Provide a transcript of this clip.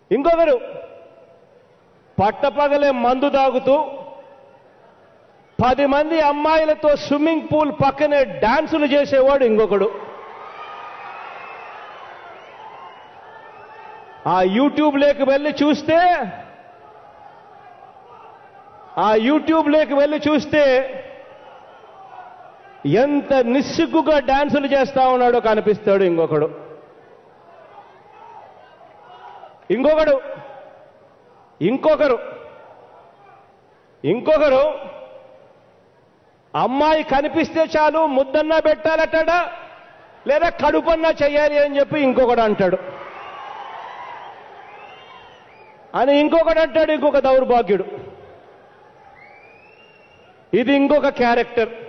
ఇంకొకరు పట్టపగలే మందు తాగుతూ పది మంది అమ్మాయిలతో స్విమ్మింగ్ పూల్ పక్కనే డాన్సులు చేసేవాడు ఇంకొకడు ఆ యూట్యూబ్ లేకి వెళ్ళి చూస్తే ఆ యూట్యూబ్ లేకి వెళ్ళి చూస్తే ఎంత నిస్సిగ్గుగా డాన్సులు చేస్తా ఉన్నాడో కనిపిస్తాడు ఇంకొకడు ఇంకొకడు ఇంకొకరు ఇంకొకరు అమ్మాయి కనిపిస్తే చాలు ముద్దన్నా పెట్టాలటాడా లేదా కడుపన్నా చెయ్యాలి అని చెప్పి ఇంకొకడు అంటాడు అని ఇంకొకడు అంటాడు ఇంకొక దౌర్భాగ్యుడు ఇది ఇంకొక క్యారెక్టర్